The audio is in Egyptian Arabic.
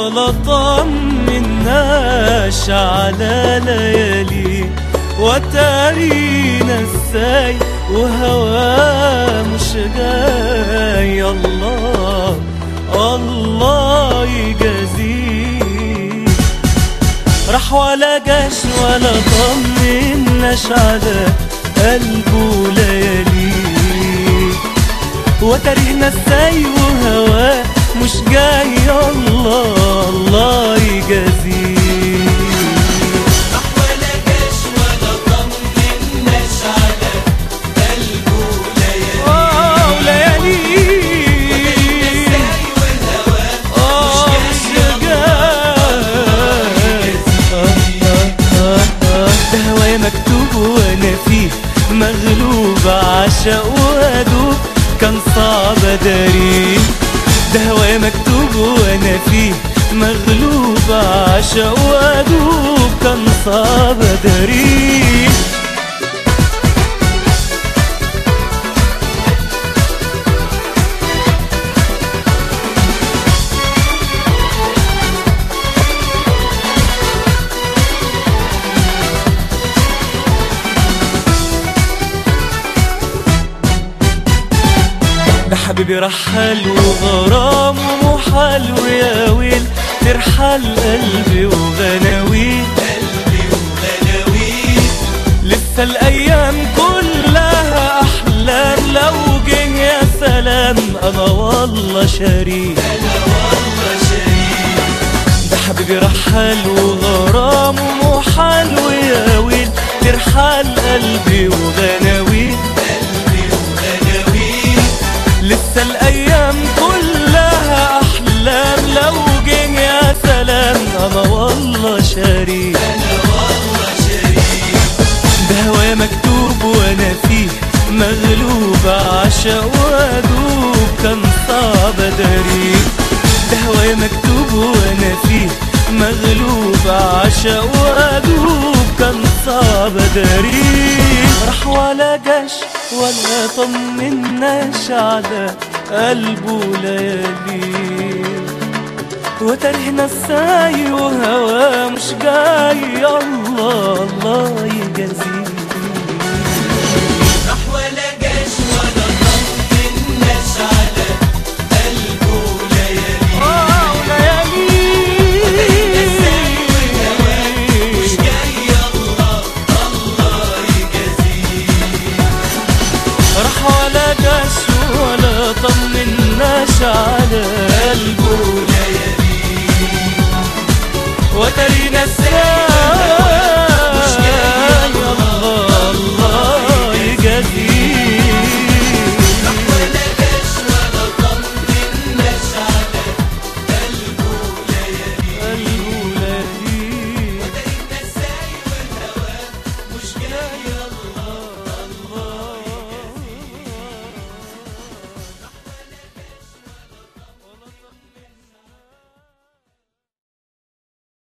ولا طمناش على ليالي وتارينا الساي وهواه مش جاي الله الله يجازيه راح ولا جاش ولا طمناش على قلبه ليالي وتاريخنا الساي وهواه مش جاي الله الله يجازيه راح ولا جاش ولا طمناش على قلبه ليالي اه وليالي ازاي والهوى اه مش جاي ده هوايا مكتوب وانا فيه مغلوب عشق وادوب كان صعب اداريه ده هوايا مكتوب وانا فيه مغلوب عشق وادوب كان صعب اداريه ده حبيبي رحل وغرام ومحال ويا ويل ترحل قلبي وغناويل قلبي وغلاويل لسه الايام كلها احلام لو جه يا سلام انا والله شريك انا والله شريك ده حبيبي رحل وغرام ومحال ويا ويل ترحل قلبي وغناويل قلبي وغلاويل لسه الايام كلها احلام لو جه يا سلام انا والله شريك انا والله شريك ده هوايا مكتوب وانا فيه مغلوب عشق وادوب كان صعب اداريه ده هوايا مكتوب وانا فيه مغلوب عشق وادوب كان صعب اداريه راح ولا جاش ولا طمناش على قلبه ليالي وترهنا الساي وهواه مش جاي الله الله يجازيه راح ولا جاش ولا طمناش على قلبه ليالي اه مش وليالي جاي الله الله يجازيه راح ولا جاش ولا طمناش على قلبه ليالي وترينا الساي